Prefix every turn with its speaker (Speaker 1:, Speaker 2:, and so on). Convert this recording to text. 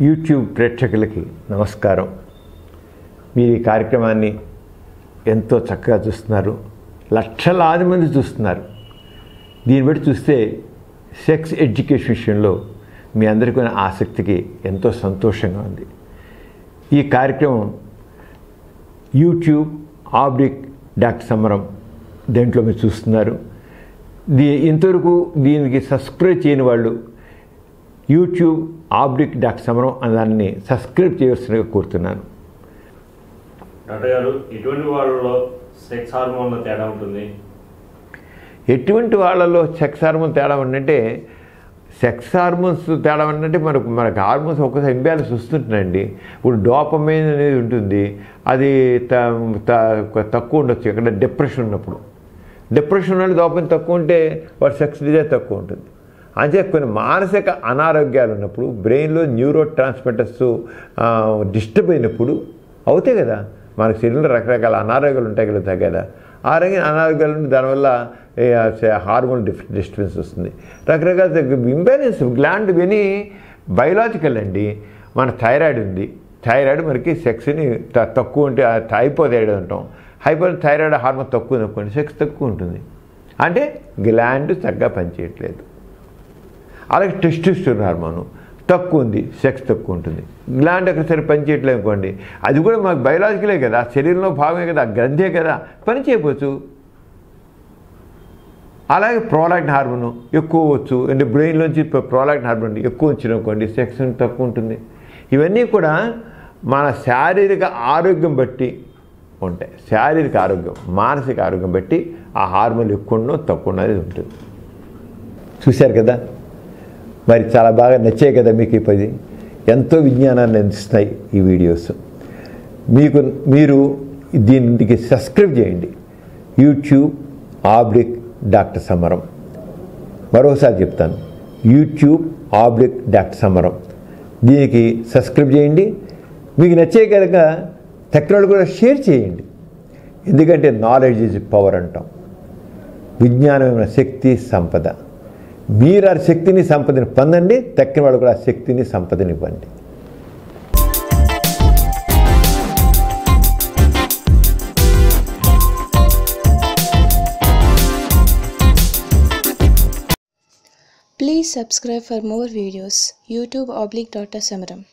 Speaker 1: YouTube ప్రేక్షకులకి నమస్కారం మీరు ఈ కార్యక్రమాన్ని ఎంతో చక్కగా చూస్తున్నారు లక్షలాది మంది చూస్తున్నారు దీన్ని బట్టి చూస్తే సెక్స్ ఎడ్యుకేషన్ విషయంలో మీ అందరికీ ఉన్న ఆసక్తికి ఎంతో సంతోషంగా ఉంది ఈ కార్యక్రమం యూట్యూబ్ ఆబ్రిక్ డాక్టర్ సమరం దేంట్లో మీరు చూస్తున్నారు దీ ఇంతవరకు దీనికి సబ్స్క్రైబ్ చేయని వాళ్ళు యూట్యూబ్ ఆబ్రిక్ డాక్టర్ సమరం అనే దాన్ని సబ్స్క్రైబ్ చేయవలసిందిగా కోరుతున్నాను
Speaker 2: డాక్టర్ గారు ఇటువంటి వాళ్ళలో సెక్స్ హార్మోన్ల తేడా ఉంటుంది
Speaker 1: ఎటువంటి వాళ్ళలో సెక్స్ హార్మోన్ తేడా ఉందంటే సెక్స్ హార్మోన్స్ తేడా ఉందంటే మనకు మనకు హార్మోన్స్ ఒక్కసారి ఇంబ్యాలెన్స్ వస్తుంటుందండి ఇప్పుడు డోపమైన్ అనేది ఉంటుంది అది త- త- తక్కువ ఉండొచ్చు ఇక్కడ డిప్రెషన్ ఉన్నప్పుడు డిప్రెషన్ ఉన్నప్పుడు డోపమైన్ తక్కువ ఉంటే వాడు సెక్స్ డిజైర్ తక్కువ ఉంటుంది అంతే కొన్ని మానసిక అనారోగ్యాలు ఉన్నప్పుడు బ్రెయిన్లో న్యూరో ట్రాన్స్మిటర్స్ డిస్టర్బ్ అయినప్పుడు అవుతాయి కదా మన శరీరంలో రకరకాల అనారోగ్యాలు ఉంటాయి కదా కదా ఆ రకమైన అనారోగ్యాలు ఉంటే దానివల్ల ఏ, సే- హార్మోన్ డిఫ్ డిస్టర్బెన్స్ వస్తుంది రకరకాల ఇంబ్యాలెన్స్ గ్లాండ్ ఇవన్నీ బయలాజికల్ అండి మన థైరాయిడ్ ఉంది థైరాయిడ్ మనకి సెక్స్ని త- తక్కువ ఉంటే హైపోథైరాయిడ్ అంటాం హైపో థైరాయిడ్ హార్మోన్ తక్కువ ఉంది అనుకోండి సెక్స్ తక్కువ ఉంటుంది అంటే గ్లాండ్ చక్కగా పనిచేయట్లేదు అలాగే టెస్టిస్టోన్ హార్మోన్ తక్కువ ఉంది సెక్స్ తక్కువ ఉంటుంది గ్లాండ్ అక్కడ సరే పని చేయట్లేదు అనుకోండి అది కూడా మాకు బయలాజికలే కదా శరీరంలో భాగమే కదా ఆ గ్రంథే కదా పని చేయవచ్చు అలాగే ప్రోలాక్ట్ హార్మోన్ ఎక్కువ వచ్చు అంటే బ్రెయిన్లోంచి ప్రోలాక్ట్ హార్మోన్ ఎక్కువ వచ్చిన అనుకోండి సెక్స్ తక్కువ ఉంటుంది ఇవన్నీ కూడా మన శారీరక ఆరోగ్యం బట్టి ఉంటాయి శారీరక ఆరోగ్యం మానసిక ఆరోగ్యం బట్టి ఆ హార్మోన్ ఎక్కువ ఉండడం తక్కువ అనేది ఉంటుంది చూశారు కదా మరి చాలా బాగా నచ్చాయి కదా మీకు ఈ పది ఎంతో విజ్ఞానాన్ని అందిస్తున్నాయి ఈ వీడియోస్ మీకు మీరు దీనికి సబ్స్క్రైబ్ చేయండి యూట్యూబ్ ఆబ్లిక్ డాక్టర్ సమరం మరోసారి చెప్తాను యూట్యూబ్ ఆబ్లిక్ డాక్టర్ సమరం దీనికి సబ్స్క్రైబ్ చేయండి మీకు నచ్చే కనుక తక్కువ కూడా షేర్ చేయండి ఎందుకంటే నాలెడ్జ్ ఈజ్ పవర్ అంటాం విజ్ఞానమైన శక్తి సంపద మీరు ఆ శక్తిని సంపదని పొందండి తక్కిన వాళ్ళు కూడా ఆ శక్తిని సంపదని ఇవ్వండి
Speaker 3: Please subscribe for more videos. YouTube oblique Dr. Samaram.